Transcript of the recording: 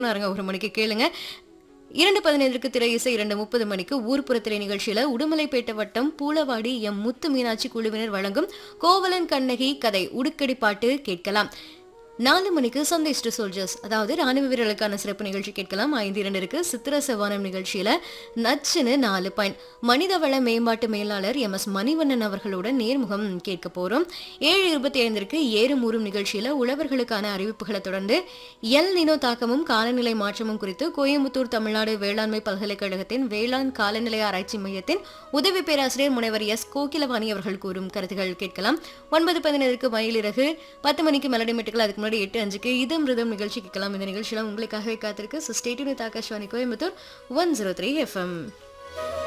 நாருங்க ஒரு மணிக்கு கேளுங்க இரண்டு பதினைந்திற்கு திரை இசை இரண்டு முப்பது மணிக்கு ஊர்ப்புற திரை நிகழ்ச்சியில உடுமலைப்பேட்டை வட்டம் பூளவாடி எம் முத்து மீனாட்சி குழுவினர் வழங்கும் கோவலன் கண்ணகி கதை உடுக்கடி பாட்டு கேட்கலாம் நாலு மணிக்கு சந்தேஷ் டு சோல்ஜர்ஸ் அதாவது ராணுவ வீரர்களுக்கான சிறப்பு நிகழ்ச்சி கேட்கலாம் ஐந்து இரண்டிற்கு சித்திர செவ்வானம் நிகழ்ச்சியில நச்சுன்னு நாலு பாயிண்ட் மனிதவள மேம்பாட்டு மேலாளர் எம் எஸ் மணிவண்ணன் அவர்களுடன் நேர்முகம் கேட்க போறோம் ஏழு இருபத்தி ஐந்திற்கு ஏறும் ஊறும் நிகழ்ச்சியில உழவர்களுக்கான அறிவிப்புகளை தொடர்ந்து எல் நினோ தாக்கமும் காலநிலை மாற்றமும் குறித்து கோயம்புத்தூர் தமிழ்நாடு வேளாண்மை பல்கலைக்கழகத்தின் வேளாண் காலநிலை ஆராய்ச்சி மையத்தின் உதவி பேராசிரியர் முனைவர் எஸ் கோகிலவாணி அவர்கள் கூறும் கருத்துகள் கேட்கலாம் ஒன்பது பதினேழுக்கு மயிலிறகு பத்து மணிக்கு மெலடி மெட்டுகள் அதுக்கு முன்னாடி எட்டு அஞ்சுக்கு இது மிருதம் நிகழ்ச்சி கேட்கலாம் இந்த நிகழ்ச்சியெல்லாம் உங்களுக்காகவே காத்திருக்கு so stay tuned Akashvani Coimbatore one zero three FM